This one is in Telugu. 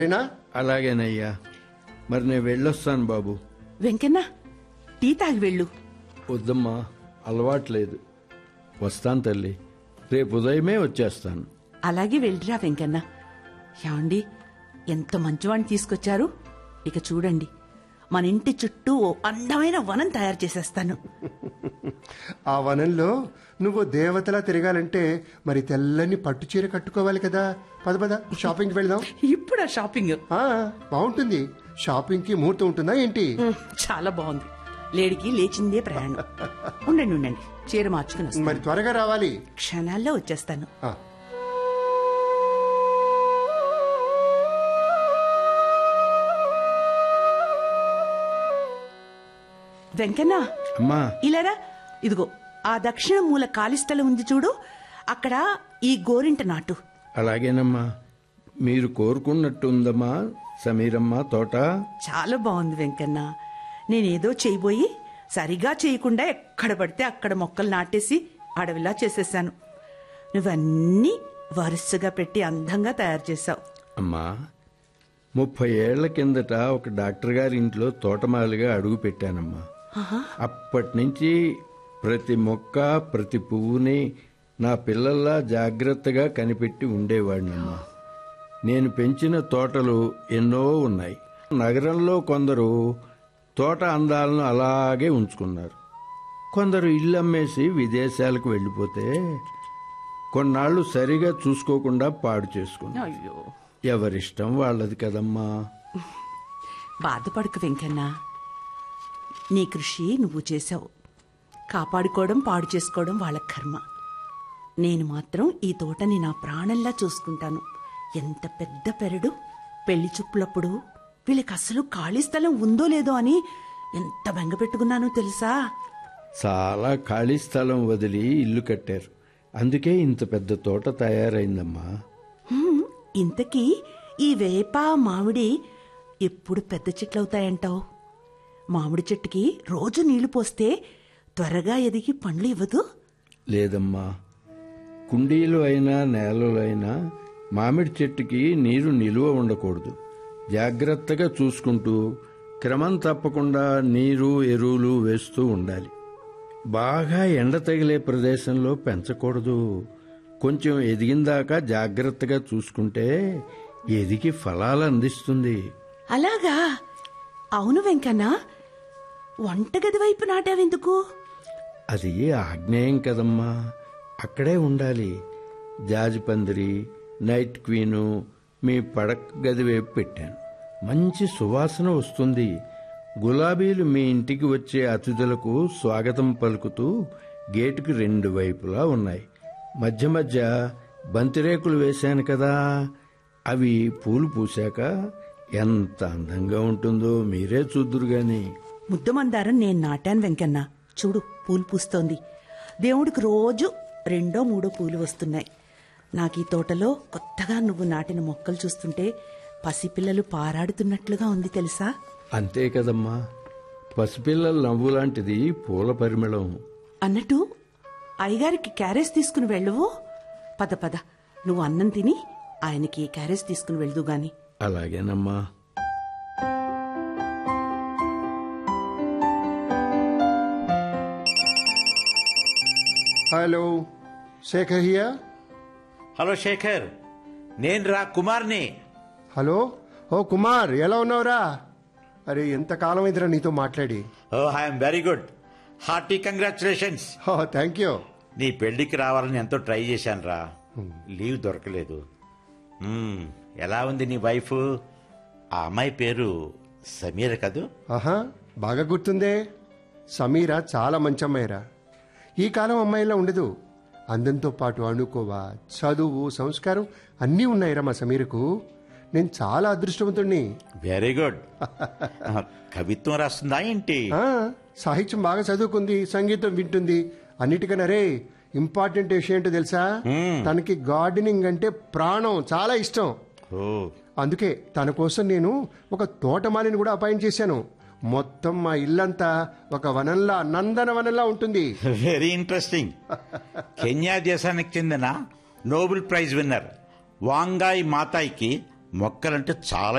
అయినా అలాగేనయ్యా మరి నేను వెళ్ళొస్తాను బాబు వెంకన్న టీ తాగి వెళ్ళు వద్దమ్మా అలవాట్లేదు వస్తాను తల్లి రేపు ఉదయమే వచ్చేస్తాను అలాగే వెళ్ళిరా వెంకన్న ఏమండి ఎంత మంచివాణ్ణి తీసుకొచ్చారు ఇక చూడండి మన ఇంటి చుట్టూ ఓ అందమైన వనం తయారు చేసేస్తాను ఆ వనంలో నువ్వు దేవతలా తిరగాలంటే మరి తెల్లని పట్టు చీర కట్టుకోవాలి కదా పద పద షాపింగ్కి వెళ్దాం ఇప్పుడు ఆ షాపింగ్ ఆ, బాగుంటుంది షాపింగ్కి ముహూర్తం ఉంటుందా ఏంటి ఉమ్, చాలా బాగుంది లేడికి లేచిందే ప్రయాణం ఉండండి ఉండండి చీర మార్చుకుని వస్తాను మరి త్వరగా రావాలి క్షణాల్లో వచ్చేస్తాను ఆ, వెంకన్న అమ్మా ఇలారా ఇదిగో ఆ దక్షిణ మూల ఖాళీ స్థలం ఉంది చూడు అక్కడ ఈ గోరింట నాటు అలాగేనమ్మా మీరు కోరుకున్నట్టుందమ్మా సమీరమ్మ తోట చాలా బాగుంది వెంకన్న నేనేదో చేయబోయి సరిగా చేయకుండా ఎక్కడ పడితే అక్కడ మొక్కలు నాటేసి అడవిలా చేసేసాను నువ్వన్నీ వరుసగా పెట్టి అందంగా తయారు చేశావు అమ్మా ముప్పై ఏళ్ల కిందట ఒక డాక్టర్ గారి ఇంట్లో తోటమాలిగా అడుగు పెట్టానమ్మా అప్పటి నుంచి ప్రతి మొక్క ప్రతి పువ్వుని నా పిల్లల్లా జాగ్రత్తగా కనిపెట్టి ఉండేవాడినమ్మా నేను పెంచిన తోటలు ఎన్నో ఉన్నాయి నగరంలో కొందరు తోట అందాలను అలాగే ఉంచుకున్నారు కొందరు ఇల్లు అమ్మేసి విదేశాలకు వెళ్ళిపోతే కొన్నాళ్ళు సరిగా చూసుకోకుండా పాడు చేసుకున్నారు అయ్యో ఎవరిష్టం వాళ్ళది కదమ్మా బాధపడకు వెంకన్న నీ కృషి నువ్వు చేశావు కాపాడుకోవడం పాడు చేసుకోవడం వాళ్ళ కర్మ నేను మాత్రం ఈ తోటని నా ప్రాణంలా చూసుకుంటాను ఎంత పెద్ద పెరడు పెళ్లి చూపులప్పుడు వీళ్ళకి అసలు ఖాళీ స్థలం ఉందో లేదో అని ఎంత బెంగ పెట్టుకున్నానో తెలుసా చాలా ఖాళీ స్థలం వదిలి ఇల్లు కట్టారు అందుకే ఇంత పెద్ద తోట తయారైందమ్మా హ్మ్, ఇంతకీ ఈ వేప మామిడి ఎప్పుడు పెద్ద చెట్లవుతాయంటావు మామిడి చెట్టుకి రోజు నీళ్లు పోస్తే త్వరగా ఎదిగి పండ్లు ఇవ్వదు లేదమ్మా కుండీలు అయినా నేలలు అయినా మామిడి చెట్టుకి నీరు నిలువ ఉండకూడదు జాగ్రత్తగా చూసుకుంటూ క్రమం తప్పకుండా నీరు ఎరువులు వేస్తూ ఉండాలి బాగా ఎండ తగిలే ప్రదేశంలో పెంచకూడదు కొంచెం ఎదిగిందాకా జాగ్రత్తగా చూసుకుంటే ఎదిగి ఫలాలు అందిస్తుంది అలాగా అవును వెంకన్న వంటగది వైపు నాటావెందుకు అది ఆగ్నేయం కదమ్మా అక్కడే ఉండాలి జాజిపందిరి నైట్ క్వీను మీ పడక గది వైపు పెట్టాను మంచి సువాసన వస్తుంది గులాబీలు మీ ఇంటికి వచ్చే అతిథులకు స్వాగతం పలుకుతూ గేటుకి రెండు వైపులా ఉన్నాయి మధ్య మధ్య బంతిరేకులు వేశాను కదా అవి పూలు పూశాక ఎంత అందంగా ఉంటుందో మీరే చూద్దురు గాని ముద్దమందారం నేను నాటాను వెంకన్న చూడు పూలు పూస్తోంది దేవుడికి రోజు రెండో మూడో పూలు వస్తున్నాయి నాకు ఈ తోటలో కొత్తగా నువ్వు నాటిన మొక్కలు చూస్తుంటే పసిపిల్లలు పారాడుతున్నట్లుగా ఉంది తెలుసా అంతే కదమ్మా పసిపిల్లల నవ్వు లాంటిది పూల పరిమళం అన్నట్టు అయ్యగారికి క్యారేజ్ తీసుకుని వెళ్ళవు పద పద నువ్వు అన్నం తిని ఆయనకి క్యారేజ్ తీసుకుని వెళ్దు గాని అలాగేనమ్మా hello Sekhar here hello Sekhar నేను రా కుమార్ని హలో ఓ కుమార్ ఎలా ఉన్నావురా అరే ఎంత కాలం అయిందిరా నీతో మాట్లాడి oh I'm very good hearty congratulations oh thank you నీ పెళ్లికి రావాలని ఎంతో ట్రై చేశాను రా లీవ్ దొరకలేదు మ్మ్, ఎలా ఉంది నీ వైఫ్ ఆ అమ్మాయి పేరు సమీర కదూ ఆహా బాగా గుర్తుందే సమీర చాలా మంచి అమ్మాయిరా ఈ కాలం అమ్మాయిలా ఉండదు అందంతో పాటు అణుకోవ చదువు సంస్కారం అన్నీ ఉన్నాయిరా మా సమీరకు నేను చాలా అదృష్టవంతుణ్ణి వెరీ గుడ్ కవిత్వం రాస్తుందా ఏంటి ఆ, సాహిత్యం బాగా చదువుకుంది సంగీతం వింటుంది అన్నిటికన్నా రే ఇంపార్టెంట్ విషయం ఏంటో తెలుసా తనకి గార్డెనింగ్ అంటే ప్రాణం చాలా ఇష్టం ఓ అందుకే తన కోసం నేను ఒక తోటమాలిని కూడా అపాయింట్ చేశాను మొత్తం మా ఇల్లంతా ఒక వనంలా నందన వనంలా ఉంటుంది వెరీ ఇంట్రెస్టింగ్ కెన్యా దేశానికి చెందిన నోబెల్ ప్రైజ్ విన్నర్ వాంగాయ్ మాతాయికి మొక్కలంటే చాలా